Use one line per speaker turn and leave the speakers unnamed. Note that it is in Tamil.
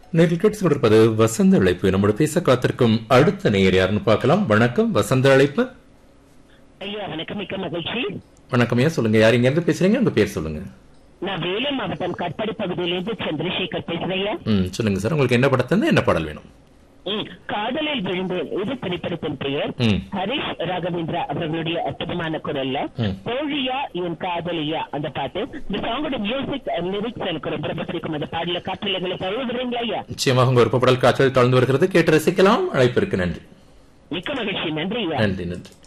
நேரில் கேட்டு கொண்டிருப்பது வசந்த அழைப்பு நம்மோட பேச காத்திருக்கும் அடுத்த நேயர் யாருன்னு பார்க்கலாம் வணக்கம் வசந்த அழைப்பு
ஐயா வணக்கம் மிக்க மகிழ்ச்சி
வணக்கம் ஐயா சொல்லுங்க யார் இங்க இருந்து பேசுறீங்க உங்க பேர் சொல்லுங்க
நான் வேலூர் மாவட்டம் கட்பாடி பகுதியிலிருந்து சந்திரசேகர் பேசுறேன் ஐயா
ம் சொல்லுங்க சார் உங்களுக்கு என்ன படத்துல என்ன பாடல் வேணும்
ம், காதலில் விழுந்தேன் இது திரைப்படத்தின் பெயர்
ம்.
ஹரிஷ் ராகவேந்திரா அவர்களுடைய அற்புதமான குரல்ல
ம்.
தோழியா என் காதலியா அந்த பாட்டு இந்த சாங்கோட மியூசிக் லிரிக்ஸ் எனக்கு ரொம்ப ரொம்ப பிடிக்கும் அந்த பாடல காற்றில் எங்களை தழுவுறீங்களா ஐயா
நிச்சயமாக உங்க விருப்ப பாடல் காற்றல் தாழ்ந்து வருகிறது கேட்டு ரசிக்கலாம் அழைப்பிற்கு நன்றி
மிக்க மகிழ்ச்சி நன்றி ஐயா
நன்றி நன்றி